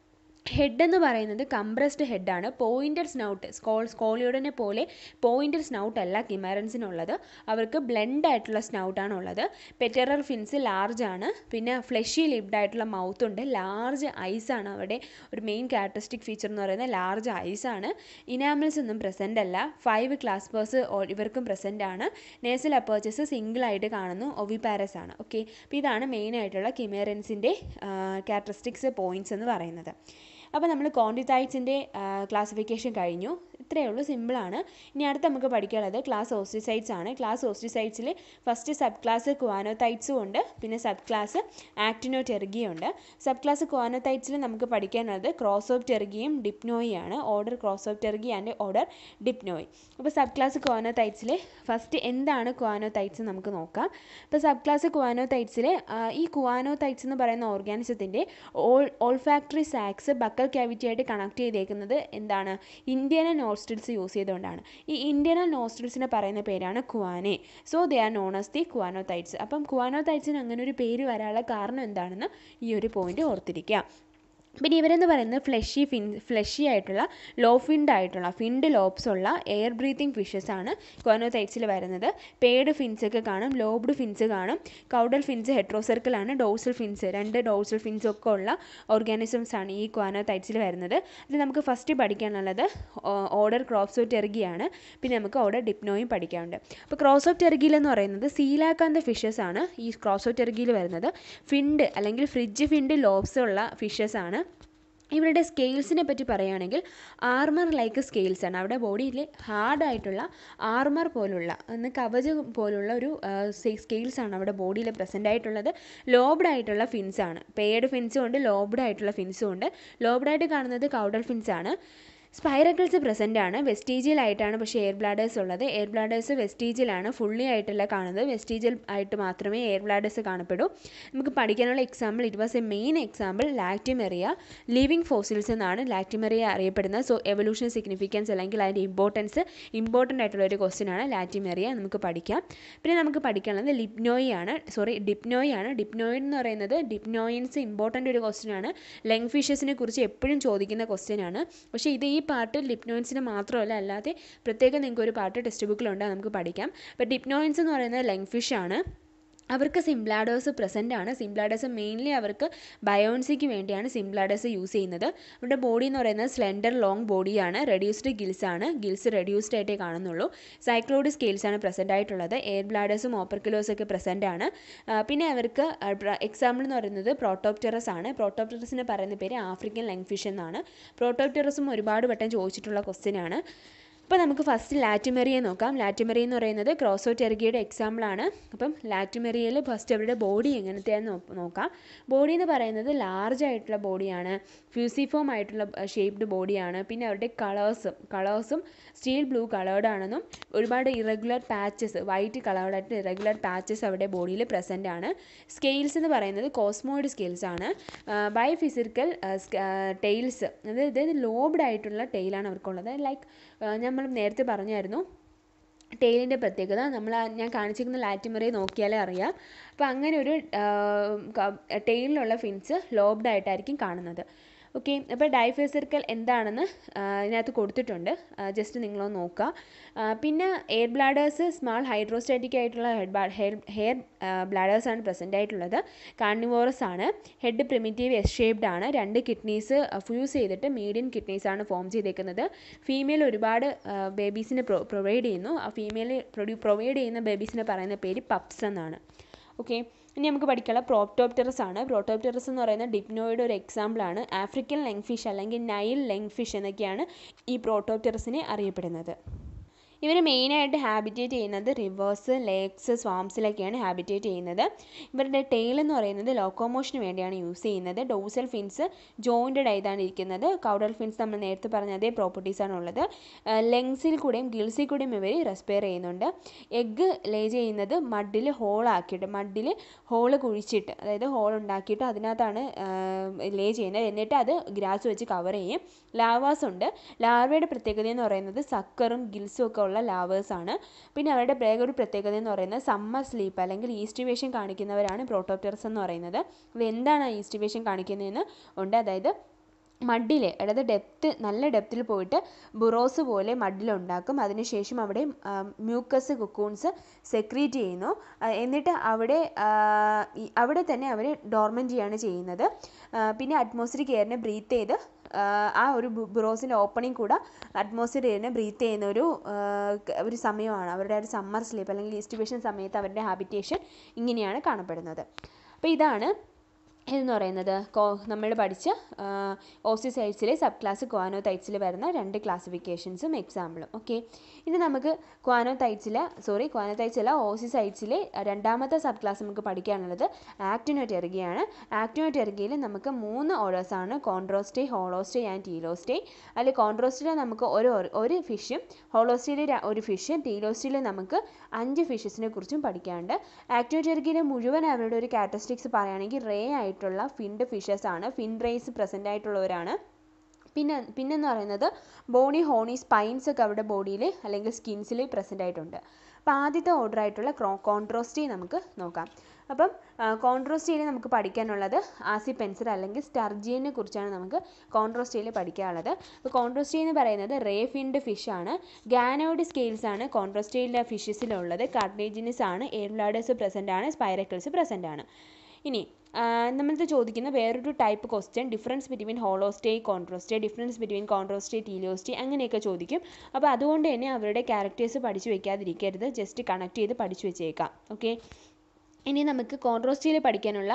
ഹെഡ് എന്ന് പറയുന്നത് കംപ്രസ്ഡ് ഹെഡാണ് പോയിൻറ്റഡ് സ്നൗട്ട് സ്കോൾ സ്കോളിയോഡിനെ പോലെ പോയിൻറ്റഡ് സ്നൗട്ട് അല്ല കിമാരൻസിനുള്ളത് അവർക്ക് ബ്ലെൻഡ് ആയിട്ടുള്ള സ്നൗട്ടാണ് ഉള്ളത് പെറ്ററൽ ഫിൻസ് ലാർജ് ആണ് പിന്നെ ഫ്ലഷി ലിപ്ഡ് ആയിട്ടുള്ള മൗത്ത് ഉണ്ട് ലാർജ് ഐസ് ആണ് അവിടെ ഒരു മെയിൻ ക്യാരക്ടറിസ്റ്റിക് ഫീച്ചർ എന്ന് പറയുന്നത് ലാർജ് ഐസ് ആണ് ഇനാമിൽസ് ഒന്നും പ്രസൻ്റ് അല്ല ഫൈവ് ക്ലാസ്പേഴ്സ് ഇവർക്കും പ്രസൻ്റ് ആണ് നേസൽ അപ്പേർച്ചസ് സിംഗിൾ ആയിട്ട് കാണുന്നു ഒവിപാരസ് ആണ് ഓക്കെ അപ്പോൾ ഇതാണ് മെയിൻ ആയിട്ടുള്ള കിമേറൻസിൻ്റെ ക്യാരക്ടറിസ്റ്റിക്സ് പോയിൻറ്റ്സ് എന്ന് പറയുന്നത് അപ്പോൾ നമ്മൾ കോണ്ടിതൈറ്റ്സിൻ്റെ ക്ലാസിഫിക്കേഷൻ കഴിഞ്ഞു ഇത്രയേ ഉള്ളൂ സിമ്പിളാണ് ഇനി അടുത്ത് നമുക്ക് പഠിക്കാനുള്ളത് ക്ലാസ് ഓസ്റ്റിസൈറ്റ്സ് ആണ് ക്ലാസ് ഓസ്റ്റിസൈറ്റ്സിൽ ഫസ്റ്റ് സബ് ക്ലാസ് ക്വാനോതൈറ്റ്സും ഉണ്ട് പിന്നെ സബ് ക്ലാസ് ആക്ടിനോടെർഗിയും ഉണ്ട് സബ് ക്ലാസ് ക്വാനോതൈറ്റ്സിൽ നമുക്ക് പഠിക്കാനുള്ളത് ക്രോസ് ഓഫ് ടെർഗിയും ഡിപ്നോയിയാണ് order Crossopterygii and order Dipnoi അപ്പോൾ സബ് ക്ലാസ് ക്വാനോതൈറ്റ്സിൽ ഫസ്റ്റ് എന്താണ് ക്വാനോതൈറ്റ്സ് നമുക്ക് നോക്കാം ഇപ്പോൾ സബ് ക്ലാസ് ക്വാനോതൈറ്റ്സിൽ ഈ ക്വാനോതൈറ്റ്സ് എന്ന് പറയുന്ന ഓർഗാനിസത്തിൻ്റെ ഓൾ ഓൾഫാക്ടറി സാക്സ് ബക്കൽ ക്യാവിറ്റി ആയിട്ട് കണക്ട് ചെയ്തേക്കുന്നത് എന്താണ് ഇന്ത്യൻ നോസ്ട്രിൽസ് യൂസ് ചെയ്തുകൊണ്ടാണ് ഈ ഇന്ത്യൻ നോസ്ട്രിൽസിനെ പറയുന്ന പേരാണ് choanae so they are known as the Choanichthyes അപ്പം ക്വാനോതൈറ്റ്സിന് അങ്ങനെ ഒരു പേര് വരാനുള്ള കാരണം എന്താണെന്ന് ഈ ഒരു പോയിന്റ് ഓർത്തിരിക്കുക പിന്നെ ഇവരെന്ന് പറയുന്നത് ഫ്ലഷി ഫിൻ ഫ്ലഷി ആയിട്ടുള്ള ലോ ഫിൻഡ് ആയിട്ടുള്ള ഫിൻഡ് ലോബ്സ് ഉള്ള എയർ ബ്രീത്തിങ് ഫിഷസ് ആണ് കോനോതൈറ്റ്സിൽ വരുന്നത് പേഡ് ഫിൻസ് ഒക്കെ കാണും ലോബ്ഡ് ഫിൻസ് കാണും കൗഡൽ ഫിൻസ് ഹെട്രോസർക്കിൾ ആണ് ഡോസൽ ഫിൻസ് രണ്ട് ഡോസൽ ഫിൻസ് ഒക്കെ ഉള്ള ഓർഗാനിസംസ് ആണ് ഈ കോനോതൈറ്റ്സിൽ വരുന്നത് ഇത് നമുക്ക് ഫസ്റ്റ് പഠിക്കാനുള്ളത് ഓർഡർ ക്രോപ്സ് ഓഫ് ടെർഗിയാണ് പിന്നെ നമുക്ക് ഓർഡർ ഡിപ്നോയും പഠിക്കാനുണ്ട് അപ്പോൾ ക്രോസ് ഓഫ് ടെർഗിയിൽ എന്ന് പറയുന്നത് സീലാക്കാന്ത ഫിഷസ് ആണ് ഈ ക്രോസ് ഓഫ് ടെർഗിയിൽ വരുന്നത് ഫിൻഡ് അല്ലെങ്കിൽ ഫ്രിഡ്ജ് ഫിൻഡ് ലോബ്സ് ഉള്ള ഫിഷസ് ആണ് ഇവരുടെ സ്കെയിൽസിനെ പറ്റി പറയുകയാണെങ്കിൽ ആർമർ ലൈക്ക് സ്കെയിൽസ് ആണ് അവിടെ ബോഡിയിൽ ഹാർഡായിട്ടുള്ള ആർമർ പോലുള്ള എന്ന് കവചം പോലുള്ള ഒരു സ്കെയിൽസ് ആണ് അവിടെ ബോഡിയിൽ പ്രസൻ്റ് ആയിട്ടുള്ളത് ലോബ്ഡ് ആയിട്ടുള്ള ഫിൻസ് ആണ് പേഡ് ഫിൻസും ഉണ്ട് ലോബ്ഡ് ആയിട്ടുള്ള ഫിൻസും ഉണ്ട് ലോബ്ഡ് ആയിട്ട് കാണുന്നത് കൗഡൽ ഫിൻസ് ആണ് സ്പൈറക്കിൾസ് പ്രസൻ്റ് ആണ് വെസ്റ്റീജിയൽ ആയിട്ടാണ് പക്ഷേ എയർ ബ്ലാഡേഴ്സ് ഉള്ളത് എയർ ബ്ലാഡേഴ്സ് വെസ്റ്റീജിയലാണ് ഫുള്ളി ആയിട്ടല്ല കാണുന്നത് വെസ്റ്റീജിയൽ ആയിട്ട് മാത്രമേ എയർ ബ്ലാഡേഴ്സ് കാണപ്പെടൂ നമുക്ക് പഠിക്കാനുള്ള example it was a main example Latimeria living fossils എന്നാണ് ലാക്ടിമെറിയ അറിയപ്പെടുന്നത് സോ എവല്യൂഷൻ സിഗ്നിഫിക്കൻസ് അല്ലെങ്കിൽ അതിൻ്റെ ഇമ്പോർട്ടൻസ് ഇമ്പോർട്ടൻ്റ് ആയിട്ടുള്ള ഒരു ക്വസ്റ്റ്യൻ ആണ് ലാറ്റിമെറിയ നമുക്ക് പഠിക്കാം പിന്നെ നമുക്ക് പഠിക്കാനുള്ളത് ലിപ്നോയി ആണ് സോറി ഡിപ്നോയി ആണ് ഡിപ്നോയിൻ എന്ന് പറയുന്നത് ഡിപ്നോയിൻസ് ഇമ്പോർട്ടൻ്റ് ഒരു ക്വസ്റ്റ്യൻ ആണ് ലെങ് ഫിഷസിനെ കുറിച്ച് എപ്പോഴും ചോദിക്കുന്ന ക്വസ്റ്റ്യൻ ആണ് പക്ഷേ ഇത് ഈ പാർട്ട് ലിപ്നോയിൻസിന് മാത്രമല്ല അല്ലാതെ പ്രത്യേകം നിങ്ങൾക്ക് ഒരു പാർട്ട് ടെക്സ്റ്റ് ബുക്കിലുണ്ട് അത് നമുക്ക് പഠിക്കാം അപ്പോൾ ഡിപ്നോയിൻസ് എന്ന് പറയുന്നത് ലെങ് ഫിഷ് ആണ് അവർക്ക് സിംബ്ലാഡേഴ്സ് പ്രസൻ്റ് ആണ് സിംബ്ലാഡേഴ്സ് മെയിൻലി അവർക്ക് ബയോൺസിക്ക് വേണ്ടിയാണ് സിംബ്ലാഡേഴ്സ് യൂസ് ചെയ്യുന്നത് അവരുടെ ബോഡി എന്ന് പറയുന്നത് സ്ലെൻഡർ ലോങ് ബോഡിയാണ് റെഡ്യൂസ്ഡ് ഗിൽസ് ആണ് ഗിൽസ് റെഡ്യൂസ്ഡ് ആയിട്ടേ കാണുന്നുള്ളൂ സൈക്ലോഡ് സ്കെയിൽസ് ആണ് പ്രസൻ്റ് ആയിട്ടുള്ളത് എയർ ബ്ലാഡേഴ്സും ഓപ്പർക്കുലോസും ഒക്കെ പ്രസൻ്റ് ആണ് പിന്നെ അവർക്ക് എക്സാമ്പിൾ എന്ന് പറയുന്നത് പ്രോട്ടോപ്റ്ററസ് ആണ് പ്രോട്ടോപ്റ്ററസിന് പറയുന്ന പേര് ആഫ്രിക്കൻ ലെങ് ഫിഷ് എന്നാണ് പ്രോട്ടോപ്റ്ററസും ഒരുപാട് വട്ടം ചോദിച്ചിട്ടുള്ള ക്വസ്റ്റ്യൻ ആണ് അപ്പോൾ നമുക്ക് ഫസ്റ്റ് ലാറ്റിമെറിയെ നോക്കാം ലാറ്റിമെറി എന്ന് പറയുന്നത് ക്രോസോ ടെർഗിയുടെ എക്സാമ്പിളാണ് അപ്പം ലാറ്റിമെറിയയിൽ ഫസ്റ്റ് അവരുടെ ബോഡി എങ്ങനത്തെയാണെന്ന് നോക്കാം ബോഡി എന്ന് പറയുന്നത് ലാർജ് ആയിട്ടുള്ള ബോഡിയാണ് ഫ്യൂസിഫോം ആയിട്ടുള്ള ഷേപ്ഡ് ബോഡിയാണ് പിന്നെ അവരുടെ കളേഴ്സും കളേഴ്സും സ്റ്റീൽ ബ്ലൂ കളേർഡ് ആണെന്നും ഒരുപാട് ഇറഗുലർ പാച്ചസ് വൈറ്റ് കളേർഡായിട്ട് ഇറഗുലർ പാച്ചസ് അവരുടെ ബോഡിയിൽ പ്രസൻ്റ് ആണ് സ്കെയിൽസ് എന്ന് പറയുന്നത് കോസ്മോയിഡ് സ്കെയിൽസ് ആണ് ബൈ ഫിസിക്കൽ ടെയിൽസ് അതായത് ലോബ്ഡ് ആയിട്ടുള്ള ടെയിലാണ് അവർക്കുള്ളത് ലൈക്ക് നമ്മൾ നേരത്തെ പറഞ്ഞായിരുന്നു ടെയിലിൻ്റെ പ്രത്യേകത നമ്മൾ ഞാൻ കാണിച്ചിരിക്കുന്ന ലാറ്റിമറിയെ നോക്കിയാലേ അറിയാം അപ്പോൾ അങ്ങനെ ഒരു ടെയിലിലുള്ള ഫിൻസ് ലോബ്ഡ് ആയിട്ടായിരിക്കും കാണുന്നത് ഓക്കെ അപ്പോൾ ഡൈഫേസർക്കൽ എന്താണെന്ന് ഇതിനകത്ത് കൊടുത്തിട്ടുണ്ട് ജസ്റ്റ് നിങ്ങളൊന്ന് നോക്കുക പിന്നെ എയർ ബ്ലാഡേഴ്സ് സ്മാൾ ഹൈഡ്രോസ്റ്റാറ്റിക് ആയിട്ടുള്ള ഹെഡ് ഹെയർ ബ്ലാഡേഴ്സ് ആണ് പ്രസൻ്റ് ആയിട്ടുള്ളത് കാർണിവോറസ് ആണ് ഹെഡ് പ്രിമിറ്റീവ് എസ് ഷേപ്ഡ് ആണ് രണ്ട് കിഡ്നീസ് ഫ്യൂസ് ചെയ്തിട്ട് മീഡിയം കിഡ്നീസ് ആണ് ഫോം ചെയ്തേക്കുന്നത് ഫീമെയിൽ ഒരുപാട് ബേബീസിന് പ്രൊവൈഡ് ചെയ്യുന്നു ആ ഫീമെയിൽ പ്രൊവൈഡ് ചെയ്യുന്ന ബേബീസിനെ പറയുന്ന പേര് പപ്സ് എന്നാണ് ഓക്കെ ഇനി നമുക്ക് പഠിക്കാനുള്ള പ്രോട്ടോപ്റ്ററസ് ആണ് പ്രോട്ടോപ്റ്ററസ് എന്ന് പറയുന്ന ഡിപ്നോയുടെ ഒരു എക്സാമ്പിളാണ് ആഫ്രിക്കൻ ലെങ് ഫിഷ് അല്ലെങ്കിൽ നൈൽ ലെങ് ഫിഷ് എന്നൊക്കെയാണ് ഈ പ്രോട്ടോപ്റ്ററസിനെ അറിയപ്പെടുന്നത് ഇവർ മെയിനായിട്ട് ഹാബിറ്റേറ്റ് ചെയ്യുന്നത് റിവേഴ്സ് ലേക്സ് സ്വാംസിലൊക്കെയാണ് ഹാബിറ്റേറ്റ് ചെയ്യുന്നത് ഇവരുടെ ടെയിൽ എന്ന് പറയുന്നത് ലോക്കോമോഷന് വേണ്ടിയാണ് യൂസ് ചെയ്യുന്നത് ഡോസൽ ഫിൻസ് ജോയിൻറ്റഡ് ആയിട്ടാണ് ഇരിക്കുന്നത് കൗഡൽ ഫിൻസ് നമ്മൾ നേരത്തെ പറഞ്ഞ അതേ പ്രോപ്പർട്ടീസാണ് ഉള്ളത് ലെങ്സിൽ കൂടെയും ഗിൽസിൽ കൂടെയും ഇവർ റെസ്പയർ ചെയ്യുന്നുണ്ട് എഗ്ഗ് ലേ ചെയ്യുന്നത് മഡിൽ ഹോളാക്കിയിട്ട് മഡിൽ ഹോള് കുഴിച്ചിട്ട് അതായത് ഹോൾ ഉണ്ടാക്കിയിട്ട് അതിനകത്താണ് ലേ ചെയ്യുന്നത് എന്നിട്ട് അത് ഗ്രാസ് വെച്ച് കവർ ചെയ്യും ലാവാസ് ഉണ്ട് ലാർവയുടെ പ്രത്യേകത എന്ന് പറയുന്നത് സക്കറും ഗിൽസും ഒക്കെ ഉള്ള ലാവേഴ്സ് ആണ് പിന്നെ അവരുടെ വേറെ ഒരു പ്രത്യേകത എന്ന് പറയുന്നത് സമ്മർ സ്ലീപ്പ് അല്ലെങ്കിൽ ഈസ്റ്റിവേഷൻ കാണിക്കുന്നവരാണ് പ്രോട്ടോപ്റ്റർസ് എന്ന് പറയുന്നത് അത് എന്താണ് ഈസ്റ്റിവേഷൻ കാണിക്കുന്നതെന്ന് ഉണ്ട് അതായത് മഡിൽ അതായത് ഡെപ്ത്ത് നല്ല ഡെപ്തിൽ പോയിട്ട് ബുറോസ് പോലെ മഡിലുണ്ടാക്കും അതിനുശേഷം അവിടെ മ്യൂക്കസ് കുക്കൂൺസ് സെക്രീറ്റ് ചെയ്യുന്നു ആ, എന്നിട്ട് അവിടെ ആ, ഈ- അവിടെ തന്നെ അവർ ഡോർമെൻ്റ് ചെയ്യാണ് ചെയ്യുന്നത് ആ, പിന്നെ അറ്റ്മോസ്ഫിയറിക് എയറിനെ ബ്രീത്ത് ചെയ്ത് ആ, ആ ഒരു ബുറോസിൻ്റെ ഓപ്പണിംഗ് കൂടെ അറ്റ്മോസ്ഫിയർ എയറിനെ ബ്രീത്ത് ചെയ്യുന്ന ഒരു ആ, ക- ഒരു സമയമാണ് അവരുടെ ഒരു സമ്മർ സ്ലീപ്പ് അല്ലെങ്കിൽ ഈസ്റ്റിബേഷൻ സമയത്ത് അവരുടെ ഹാബിറ്റേഷൻ ഇങ്ങനെയാണ് കാണപ്പെടുന്നത് അപ്പോൾ ഇതാണ് ഇതെന്ന് പറയുന്നത് കോ നമ്മൾ പഠിച്ച ഓസിസൈഡ്സിലെ സബ് ക്ലാസ് ക്വാനോതൈറ്റ്സിൽ വരുന്ന രണ്ട് ക്ലാസിഫിക്കേഷൻസും എക്സാമ്പിളും ഓക്കെ ഇനി നമുക്ക് ക്വാനോതൈറ്റ്സിലെ സോറി ക്വാനോതൈറ്റ്സിലെ ഓസിസൈഡ്സിലെ രണ്ടാമത്തെ സബ് ക്ലാസ് നമുക്ക് പഠിക്കാനുള്ളത് ആക്ടിനോറ്റെർഗിയാണ് ആക്ടിനോറ്റെർഗിയിൽ നമുക്ക് മൂന്ന് ഓർഡേഴ്സാണ് കോൺട്രോസ്റ്റേ ഹോളോസ്റ്റേ ആൻഡ് ടീലോസ്റ്റേ അതിൽ കോൺട്രോസ്റ്റയിൽ നമുക്ക് ഒരു ഒരു ഫിഷും ഹോളോസ്റ്റയിൽ ഒരു ഫിഷ് ടീലോസ്റ്റയിൽ നമുക്ക് അഞ്ച് ഫിഷസിനെ കുറിച്ചും പഠിക്കാനുണ്ട് ആക്ടിനോറ്റെർഗിയിലെ മുഴുവൻ അവരുടെ ഒരു കാരക്ടറിസ്റ്റിക്സ് പറയുകയാണെങ്കിൽ റേ ആയിട്ടുള്ള ഫിൻഡ് ഫിഷസ് ആണ് ഫിൻ റേസ് പ്രസൻ്റ് ആയിട്ടുള്ളവരാണ് പിന്നെ പിന്നെന്ന് പറയുന്നത് ബോണി ഹോണി സ്പൈൻസ് ഒക്കെ അവരുടെ ബോഡിയിൽ അല്ലെങ്കിൽ സ്കിൻസിൽ പ്രസൻ്റ് ആയിട്ടുണ്ട് അപ്പോൾ ആദ്യത്തെ ഓർഡർ ആയിട്ടുള്ള ക്രോ കോൺട്രോസ്റ്റി നമുക്ക് നോക്കാം അപ്പം കോൺട്രോസ്റ്റിയിൽ നമുക്ക് പഠിക്കാനുള്ളത് ആസിപെൻസർ അല്ലെങ്കിൽ സ്റ്റർജിയനെ കുറിച്ചാണ് നമുക്ക് കോൺട്രോസ്റ്റിയിൽ പഠിക്കാനുള്ളത് അപ്പോൾ കോൺട്രോസ്റ്റി എന്ന് പറയുന്നത് റേ ഫിൻഡ് ഫിഷ് ആണ് ഗാനോയിഡ് സ്കെയിൽസ് ആണ് കോൺട്രോസ്റ്റിയിലെ ഫിഷസിലുള്ളത് കാർട്ടേജിനസ് ആണ് എയർലാഡേഴ്സ് പ്രസൻ്റ് ആണ് സ്പൈറക്കിൾസ് പ്രസൻ്റ് ആണ് ഇനി നമ്മൾക്ക് ചോദിക്കുന്ന വേറൊരു type question difference between Holostei Chondrostei difference between Chondrostei Teleostei അങ്ങനെയൊക്കെ ചോദിക്കും അപ്പോൾ അതുകൊണ്ട് തന്നെ അവരുടെ ക്യാരക്ടേഴ്സ് പഠിച്ചു വെക്കാതിരിക്കരുത് ജസ്റ്റ് കണക്ട് ചെയ്ത് പഠിച്ചു വെച്ചേക്കാം ഓക്കെ ഇനി നമുക്ക് കോൺട്രോസ്റ്റിയിൽ പഠിക്കാനുള്ള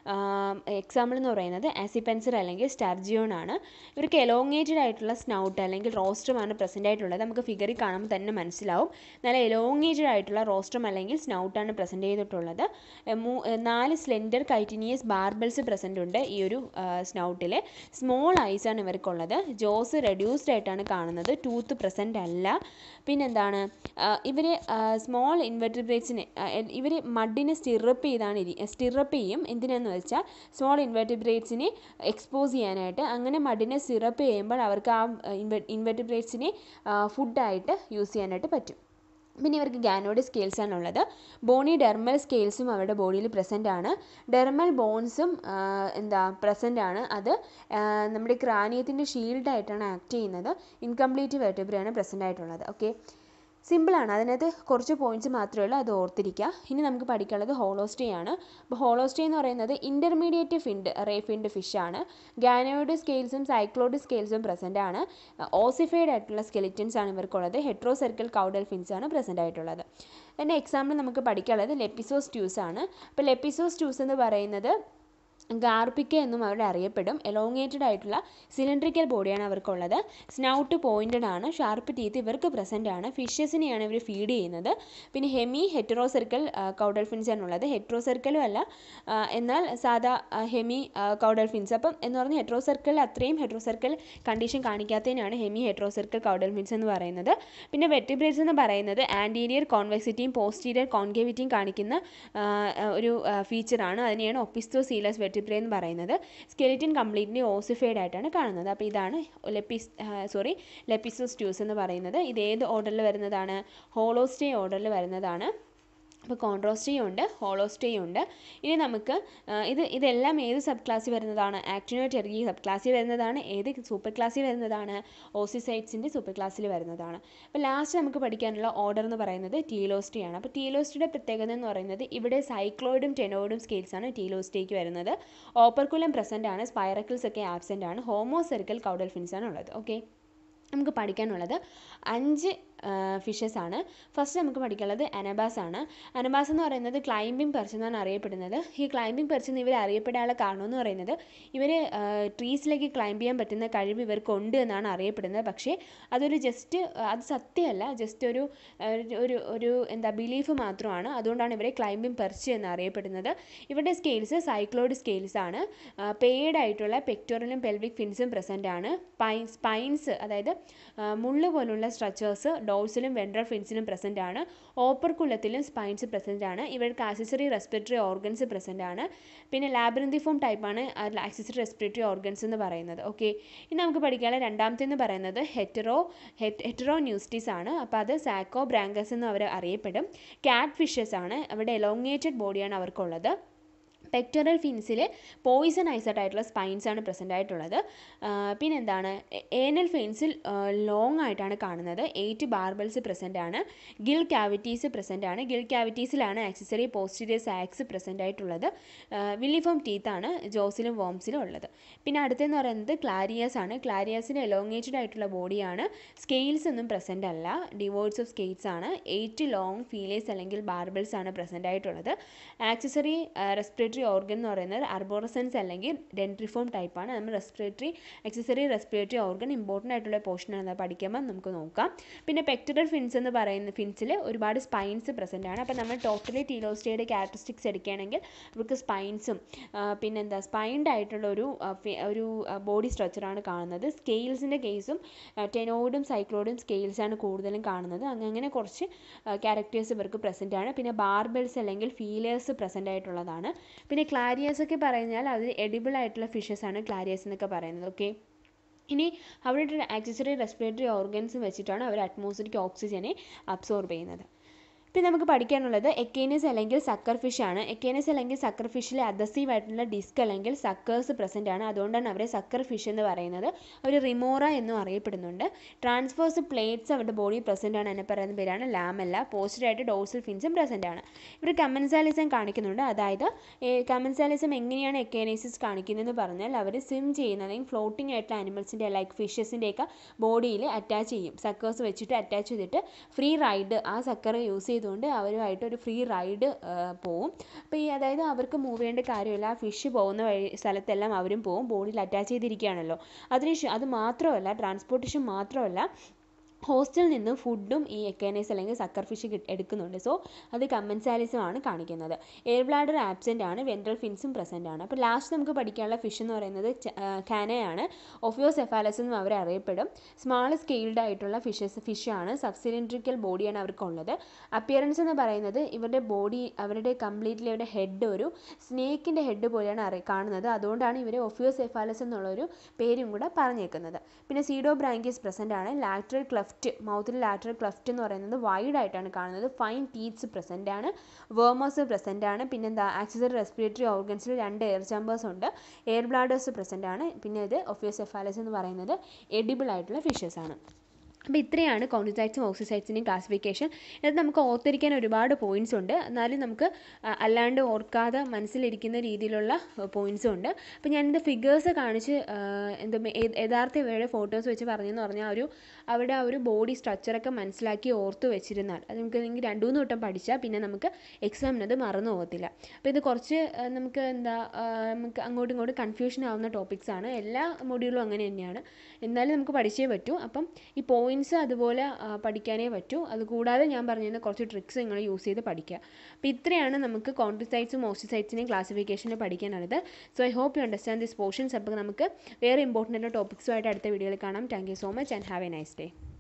എക്സാമ്പിൾ എന്ന് പറയുന്നത് ആസിപെൻസർ അല്ലെങ്കിൽ സ്റ്റാർജിയോൺ ആണ് ഇവർക്ക് എലോങ്ങേറ്റഡ് ആയിട്ടുള്ള സ്നൗട്ട് അല്ലെങ്കിൽ റോസ്ട്രമാണ് പ്രസൻ്റ് ആയിട്ടുള്ളത് നമുക്ക് ഫിഗറിൽ കാണുമ്പോൾ തന്നെ മനസ്സിലാവും നല്ല എലോങ്ങേറ്റഡ് ആയിട്ടുള്ള റോസ്ട്രം അല്ലെങ്കിൽ സ്നൗട്ടാണ് പ്രസൻറ്റ് ചെയ്തിട്ടുള്ളത് എ, മൂ- എ, നാല് സ്ലെൻഡർ കൈറ്റിനിയസ് ബാർബിൾസ് പ്രസൻ്റ് ഉണ്ട് ഈ ഒരു സ്നൗട്ടിൽ സ്മോൾ ഐസ് ആണ് ഇവർക്കുള്ളത് ജോസ് റെഡ്യൂസ്ഡ് ആയിട്ടാണ് കാണുന്നത് ടൂത്ത് പ്രസൻ്റ് അല്ല പിന്നെന്താണ് ഇവർ സ്മോൾ ഇൻവെർട്ടിബ്രേറ്റ്സിനെ ഇവർ മഡിനെ സ്റ്റിറപ്പ് ചെയ്താണ് ഇരി സ്റ്റിറപ്പ് ചെയ്യും എന്തിനാന്ന് വെച്ചാൽ സ്മോൾ ഇൻവെർട്ടിബ്രേറ്റ്സിനെ എക്സ്പോസ് ചെയ്യാനായിട്ട് അങ്ങനെ മഡിനെ സിറപ്പ് ചെയ്യുമ്പോൾ അവർക്ക് ആ ഇൻവെർട്ടിബ്രേറ്റ്സിനെ ഫുഡായിട്ട് യൂസ് ചെയ്യാനായിട്ട് പറ്റും പിന്നെ ഇവർക്ക് ഗാനോഡ് സ്കെയിൽസ് ആണ് ഉള്ളത് ബോണി ഡെർമൽ സ്കെയിൽസും അവരുടെ ബോഡിയിൽ പ്രസൻ്റ് ആണ് ഡെർമൽ ബോൺസും എന്താ പ്രസൻ്റ് ആണ് അത് ആ, നമ്മുടെ ക്രാനിയത്തിൻ്റെ ഷീൽഡായിട്ടാണ് ആക്ട് ചെയ്യുന്നത് ഇൻകംപ്ലീറ്റ് വെർട്ടിബ്രയാണ് പ്രസൻ്റ് ആയിട്ടുള്ളത് ഓക്കെ സിമ്പിളാണ് അതിനകത്ത് കുറച്ച് പോയിന്റ്സ് മാത്രമേ ഉള്ളൂ അത് ഓർത്തിരിക്കുക ഇനി നമുക്ക് പഠിക്കാനുള്ളത് ഹോളോസ്റ്റേ ആണ് അപ്പോൾ ഹോളോസ്റ്റേ എന്ന് പറയുന്നത് intermediate finned ray finned fish ആണ് ഗാനോയിഡ് സ്കെയിൽസും സൈക്ലോഡ് സ്കെയിൽസും പ്രസൻ്റ് ആണ് ഓസിഫൈഡ് ആയിട്ടുള്ള സ്കെലിറ്റൻസ് ആണ് ഇവർക്കുള്ളത് ഹെട്രോ സർക്കിൾ കൗഡൽ ഫിൻസ് ആണ് പ്രസൻ്റ് ആയിട്ടുള്ളത് അതിൻ്റെ എക്സാമ്പിൾ നമുക്ക് പഠിക്കാനുള്ളത് ലെപ്പിസോസ് ട്യൂസ് ആണ് അപ്പോൾ ലെപ്പിസോസ് ട്യൂസ് എന്ന് പറയുന്നത് ഗാർപ്പിക്ക എന്നും അവരുടെ അറിയപ്പെടും എലോങ്ങേറ്റഡ് ആയിട്ടുള്ള സിലിണ്ട്രിക്കൽ ബോഡിയാണ് അവർക്കുള്ളത് സ്നൗട്ട് പോയിൻറ്റഡ് ആണ് ഷാർപ്പ് ടീത്ത് ഇവർക്ക് പ്രസൻ്റ് ആണ് ഫിഷസിനെയാണ് ഇവർ ഫീഡ് ചെയ്യുന്നത് പിന്നെ hemi heterocercal caudal fins ആണുള്ളത് ഹെറ്ററോ സർക്കിളും അല്ല ആ, എന്നാൽ സാധാ ആ, ഹെമി കൗഡൽ ഫിൻസ് അപ്പം എന്ന് പറഞ്ഞാൽ ഹെറ്ററോ സർക്കിൾ അത്രയും ഹെറ്ററോ സർക്കിൾ കണ്ടീഷൻ കാണിക്കാത്തതിനാണ് hemi heterocercal caudal fins എന്ന് പറയുന്നത് പിന്നെ വെറ്റിബ്രേറ്റ്സ് എന്ന് പറയുന്നത് ആൻറ്റീരിയർ കോൺവെക്സിറ്റിയും പോസ്റ്റീരിയർ കോൺകേവിറ്റിയും കാണിക്കുന്ന ആ, ആ, ഒരു ഫീച്ചറാണ് അതിനെയാണ് ഒപ്പിസ്റ്റോസീലസ് വെറ്റിബ്രേ എന്ന് പറയുന്നത് സ്കെലിറ്റൻ കംപ്ലീറ്റ്ലി ഓസിഫൈഡ് ആയിട്ടാണ് കാണുന്നത് അപ്പോൾ ഇതാണ് ലെപ്പിസ് സോറി ലെപ്പിസോസ് ട്യൂസ് എന്ന് പറയുന്നത് ഇത് ഏത് ഓർഡറിൽ വരുന്നതാണ് ഹോളോസ്റ്റേ ഓർഡറിൽ വരുന്നതാണ് അപ്പോൾ കോൺട്രോസ്റ്റേയും ഉണ്ട് ഹോളോസ്റ്റേയും ഉണ്ട് ഇനി നമുക്ക് ആ, ഇത് ഇതെല്ലാം ഏത് സബ് ക്ലാസ്സിൽ വരുന്നതാണ് ആക്ടിനോറ്റെർഗി സബ് ക്ലാസ്സിൽ വരുന്നതാണ് ഏത് സൂപ്പർ ക്ലാസ്സിൽ വരുന്നതാണ് ഓസിസൈഡ്സിൻ്റെ സൂപ്പർ ക്ലാസ്സിൽ വരുന്നതാണ് അപ്പോൾ ലാസ്റ്റ് നമുക്ക് പഠിക്കാനുള്ള ഓർഡർ എന്ന് പറയുന്നത് ടീലോസ്റ്റയാണ് അപ്പോൾ ടീലോസ്റ്റയുടെ പ്രത്യേകത എന്ന് പറയുന്നത് ഇവിടെ സൈക്ലോയിഡും ടെനോയിഡും സ്കെയിൽസ് ആണ് ടീലോസ്റ്റേക്ക് വരുന്നത് ഓപ്പർക്കുലം പ്രസൻ്റ് ആണ് സ്പൈറക്കിൾസ് ഒക്കെ ആബ്സെൻ്റ് ആണ് ഹോമോ സെറിക്കൽ കൗഡൽ ഫിൻസ് ആണ് ഉള്ളത് ഓക്കെ നമുക്ക് പഠിക്കാനുള്ളത് അഞ്ച് ഫിഷസ് ആണ് ഫസ്റ്റ് നമുക്ക് പഠിക്കാനുള്ളത് അനബാസ് ആണ് അനബാസ് എന്ന് പറയുന്നത് ക്ലൈംബിംഗ് പെർച്ച് എന്നാണ് അറിയപ്പെടുന്നത് ഈ ക്ലൈംബിംഗ് പെർച്ച് എന്ന് ഇവർ അറിയപ്പെടാനുള്ള കാരണം എന്ന് പറയുന്നത് ഇവർ ട്രീസിലേക്ക് ക്ലൈംബ് ചെയ്യാൻ പറ്റുന്ന കഴിവ് ഇവർക്കുണ്ട് എന്നാണ് അറിയപ്പെടുന്നത് പക്ഷേ അതൊരു ജസ്റ്റ് അത് സത്യമല്ല ജസ്റ്റ് ഒരു ഒരു- ഒരു ഒരു എന്താ ബിലീഫ് മാത്രമാണ് അതുകൊണ്ടാണ് ഇവരെ ക്ലൈംബിംഗ് പെർച്ച് എന്ന് അറിയപ്പെടുന്നത് ഇവരുടെ സ്കെയിൽസ് സൈക്ലോയിഡ് സ്കെയിൽസ് ആണ് പെയ്ഡ് ആയിട്ടുള്ള പെക്ടോറലും പെൽവിക് ഫിൻസും പ്രസൻ്റ് ആണ് പൈ സ്പൈൻസ് അതായത് ആ, മുള്ള് പോലുള്ള സ്ട്രച്ചേഴ്സ് ഡോൾസിലും വെൻട്രൽ ഫിൻസിലും പ്രസൻ്റ് ആണ് ഓപ്പർക്കുലത്തിലും സ്പൈൻസ് പ്രസൻ്റ് ആണ് ഇവർക്ക് ആക്സസറി റെസ്പിറേറ്ററി ഓർഗൻസ് പ്രസൻ്റ് ആണ് പിന്നെ ലാബ്രന്തിഫോം ടൈപ്പാണ് ആക്സസറി റെസ്പിറേറ്ററി ഓർഗൻസ് എന്ന് പറയുന്നത് ഓക്കെ ഇനി നമുക്ക് പഠിക്കാനുള്ള രണ്ടാമത്തെ എന്ന് പറയുന്നത് ഹെറ്ററോ ഹെറ്ററോ ന്യൂസ്റ്റിസ് ആണ് അപ്പോൾ അത് സാക്കോ ബ്രാങ്കസ് എന്ന് അവർ അറിയപ്പെടും കാറ്റ് ഫിഷസ് ആണ് അവിടെ എലോങ്ങേറ്റഡ് ബോഡിയാണ് അവർക്കുള്ളത് പെക്ടറൽ ഫിൻസിൽ പോയിസൺ ഐസട്ട് ആയിട്ടുള്ള സ്പൈൻസ് ആണ് പ്രസൻ്റ് ആയിട്ടുള്ളത് പിന്നെ എന്താണ് ഏനൽ ഫിൻസിൽ ലോങ് ആയിട്ടാണ് കാണുന്നത് എയ്റ്റ് ബാർബൽസ് പ്രസൻ്റ് ആണ് ഗിൽ ക്യാവിറ്റീസ് പ്രസൻ്റ് ആണ് ഗിൽ ക്യാവിറ്റീസിലാണ് ആക്സസറി പോസ്റ്റീരിയർ സാക്സ് പ്രസൻ്റ് ആയിട്ടുള്ളത് വില്ലിഫോം ടീത്ത് ആണ് ജോസിലും വോംസിലും ഉള്ളത് പിന്നെ അടുത്തെന്ന് പറയുന്നത് ക്ലാരിയസ് ആണ് ക്ലാരിയസിന് എലോങ്ങേറ്റഡ് ആയിട്ടുള്ള ബോഡിയാണ് സ്കെയിൽസ് ഒന്നും പ്രസൻ്റ് അല്ല ഡിവോഴ്സ് ഓഫ് സ്കെയിൽസ് ആണ് എയ്റ്റ് ലോങ് ഫീലേഴ്സ് അല്ലെങ്കിൽ ബാർബിൾസ് ആണ് പ്രസൻ്റ് ആയിട്ടുള്ളത് ആക്സസറി റെസ്പിറേറ്ററി ഓർഗൻ എന്ന് പറയുന്നത് അർബോറസൻസ് അല്ലെങ്കിൽ ഡെൻട്രിഫോം ടൈപ്പാണ് നമ്മൾ respiratory accessory respiratory organ important ആയിട്ടുള്ള പോർഷനാണ് പഠിക്കുമ്പോൾ നമുക്ക് നോക്കാം പിന്നെ പെക്ടറൽ ഫിൻസ് എന്ന് പറയുന്ന ഫിൻസിൽ ഒരുപാട് സ്പൈൻസ് പ്രസൻ്റ് ആണ് അപ്പോൾ നമ്മൾ ടോട്ടലി ടീലോസ്റ്റയുടെ ക്യാരക്ടറിസ്റ്റിക്സ് എടുക്കുകയാണെങ്കിൽ അവർക്ക് സ്പൈൻസും പിന്നെന്താ സ്പൈൻഡ് ആയിട്ടുള്ള ഒരു ഒരു ബോഡി സ്ട്രക്ചറാണ് കാണുന്നത് സ്കെയിൽസിൻ്റെ കേസും ടെനോയിഡും സൈക്ലോയിഡും സ്കെയിൽസാണ് കൂടുതലും കാണുന്നത് അങ്ങനെ കുറച്ച് ക്യാരക്ടേഴ്സ് ഇവർക്ക് പ്രസൻ്റ് ആണ് പിന്നെ ബാർബിൾസ് അല്ലെങ്കിൽ ഫീലേഴ്സ് പ്രസൻ്റ് ആയിട്ടുള്ളതാണ് പിന്നെ ക്ലാരിയസ് ഒക്കെ പറഞ്ഞാൽ അത് എഡിബിൾ ആയിട്ടുള്ള ഫിഷസ് ആണ് ക്ലാരിയസ് എന്നൊക്കെ പറയുന്നത് ഓക്കെ ഇനി അവരുടെ ആക്സസറി റെസ്പിറേറ്ററി ഓർഗൻസ് വെച്ചിട്ടാണ് അവർ അറ്റ്മോസ്ഫിയറിക് ഓക്സിജനെ അബ്സോർബ് ചെയ്യുന്നത് പിന്നെ നമുക്ക് പഠിക്കാനുള്ളത് എക്കേനസ് അല്ലെങ്കിൽ സക്കർ ഫിഷ് ആണ് എക്കേനസ് അല്ലെങ്കിൽ സക്കർ ഫിഷിൽ അദസീവ് ആയിട്ടുള്ള ഡിസ്ക് അല്ലെങ്കിൽ സക്കേഴ്സ് പ്രസൻ്റ് ആണ് അതുകൊണ്ടാണ് അവരെ സക്കർ ഫിഷ് എന്ന് പറയുന്നത് അവർ റിമോറ എന്നും അറിയപ്പെടുന്നുണ്ട് ട്രാൻസ്ഫേഴ്സ് പ്ലേറ്റ്സ് അവരുടെ ബോഡി പ്രസൻ്റ് ആണ് എന്നെ പറയുന്ന പേരാണ് ലാമല്ല പോസ്റ്ററായിട്ട് ഡോഴ്സൽ ഫിൻസും പ്രസൻ്റ് ആണ് ഇവർ കമൻസാലിസം കാണിക്കുന്നുണ്ട് അതായത് കമൻസാലിസം എങ്ങനെയാണ് എക്കേനൈസിസ് കാണിക്കുന്നതെന്ന് പറഞ്ഞാൽ അവർ സ്വിം ചെയ്യുന്ന അല്ലെങ്കിൽ ഫ്ലോട്ടിംഗ് ആയിട്ടുള്ള ആനിമൽസിൻ്റെ ലൈക്ക് ഫിഷസിൻ്റെയൊക്കെ ബോഡിയിൽ അറ്റാച്ച് ചെയ്യും സക്കേഴ്സ് വെച്ചിട്ട് അറ്റാച്ച് ചെയ്തിട്ട് ഫ്രീ റൈഡ് ആ സക്കർ യൂസ് ചെയ്ത് ചെയ്തുകൊണ്ട് അവരുമായിട്ട് ഒരു ഫ്രീ റൈഡ് പോവും അപ്പോൾ ഈ അതായത് അവർക്ക് മൂവ് ചെയ്യേണ്ട കാര്യമില്ല ആ ഫിഷ് പോകുന്ന വഴി സ്ഥലത്തെല്ലാം അവരും പോവും ബോഡിയിൽ അറ്റാച്ച് ചെയ്തിരിക്കുകയാണല്ലോ അതിന് അത് മാത്രമല്ല ട്രാൻസ്പോർട്ടേഷൻ മാത്രമല്ല ഹോസ്റ്റലിൽ നിന്ന് ഫുഡും ഈ എക്കേനൈസ് അല്ലെങ്കിൽ സക്കർ ഫിഷ് എടുക്കുന്നുണ്ട് സോ അത് കമ്മൻസാലിസം ആണ് കാണിക്കുന്നത് എയർ ബ്ലാഡർ ആബ്സെൻ്റ് ആണ് വെൻട്രൽ ഫിൻസും പ്രസൻ്റ് ആണ് അപ്പോൾ ലാസ്റ്റ് നമുക്ക് പഠിക്കാനുള്ള ഫിഷ് എന്ന് പറയുന്നത് കാനയാണ് ഒഫിയോസെഫാലസ് എന്നും അവർ അറിയപ്പെടും സ്മാൾ സ്കെയിൽഡ് ആയിട്ടുള്ള ഫിഷസ് ഫിഷാണ് സബ്സിലിൻഡ്രിക്കൽ ബോഡിയാണ് അവർക്കുള്ളത് അപ്പിയറൻസ് എന്ന് പറയുന്നത് ഇവരുടെ ബോഡി അവരുടെ കംപ്ലീറ്റ്ലി അവരുടെ ഹെഡ് ഒരു സ്നേക്കിൻ്റെ ഹെഡ് പോലെയാണ് അറി കാണുന്നത് അതുകൊണ്ടാണ് ഇവർ ഒഫിയോസെഫാലസ് എന്നുള്ളൊരു പേരും കൂടെ പറഞ്ഞേക്കുന്നത് പിന്നെ സീഡോ ബ്രാങ്കിയസ് പ്രസൻ്റ് ആണ് ലാറ്ററൽ ക്ലഫ്റ്റ് മൗത്തിൽ ലാറ്ററൽ ക്ലഫ്റ്റ് എന്ന് പറയുന്നത് വൈഡ് ആയിട്ടാണ് കാണുന്നത് ഫൈൻ ടീത്ത്സ് പ്രസൻ്റ് ആണ് വേമേഴ്സ് പ്രസൻ്റ് ആണ് പിന്നെന്താ ആക്സസറി റെസ്പിറേറ്ററി ഓർഗൻസിൽ രണ്ട് എയർ ചാമ്പേഴ്സ് ഉണ്ട് എയർ ബ്ലാഡേഴ്സ് പ്രസൻ്റ് ആണ് പിന്നെ ഇത് ഒഫിയോസെഫാലസ് എന്ന് പറയുന്നത് എഡിബിൾ ആയിട്ടുള്ള ഫിഷസ് ആണ് അപ്പോൾ ഇത്രയാണ് കോൺഡിസൈറ്റ്സും ഓക്സിസൈറ്റ്സിൻ്റെയും ക്ലാസിഫിക്കേഷൻ ഇത് നമുക്ക് ഓർത്തിരിക്കാൻ ഒരുപാട് പോയിൻറ്റ്സ് ഉണ്ട് എന്നാലും നമുക്ക് അല്ലാണ്ട് ഓർക്കാതെ മനസ്സിലിരിക്കുന്ന രീതിയിലുള്ള പോയിൻറ്റ്സും ഉണ്ട് അപ്പോൾ ഞാനിത് ഫിഗേഴ്സ് കാണിച്ച് എന്താ യഥാർത്ഥ ഇവയുടെ ഫോട്ടോസ് വെച്ച് പറഞ്ഞെന്ന് പറഞ്ഞാൽ ഒരു അവിടെ ആ ഒരു ബോഡി സ്ട്രക്ചറൊക്കെ മനസ്സിലാക്കി ഓർത്ത് വെച്ചിരുന്നാൽ അത് നമുക്ക് അല്ലെങ്കിൽ രണ്ടു മൂന്ന് വട്ടം പഠിച്ചാൽ പിന്നെ നമുക്ക് എക്സാമിന് അത് മറന്നു പോകത്തില്ല അപ്പോൾ ഇത് കുറച്ച് നമുക്ക് എന്താ നമുക്ക് അങ്ങോട്ടും ഇങ്ങോട്ടും കൺഫ്യൂഷൻ ആവുന്ന ടോപ്പിക്സ് ആണ് എല്ലാ മൊഡ്യൂളും അങ്ങനെ തന്നെയാണ് എന്നാലും നമുക്ക് പഠിച്ചേ പറ്റൂ അപ്പം ഈ പോയിൻറ്റ്സ് അതുപോലെ പഠിക്കാനേ പറ്റൂ അതുകൂടാതെ ഞാൻ പറഞ്ഞിരുന്ന കുറച്ച് ട്രിക്സ് നിങ്ങൾ യൂസ് ചെയ്ത് പഠിക്കുക അപ്പോൾ ഇത്രയാണ് നമുക്ക് കോൺട്രിസൈറ്റ്സും ഓസ്റ്റിസൈറ്റ്സിനെയും ക്ലാസിഫിക്കേഷനിൽ പഠിക്കാനുള്ളത് so I hope you understand this portions അപ്പോൾ നമുക്ക് വേറെ ഇമ്പോർട്ടൻ്റ് ആയിട്ടുള്ള ടോപ്പിക്സുമായിട്ട് അടുത്ത വീഡിയോയിൽ കാണാം thank you so much and have a nice day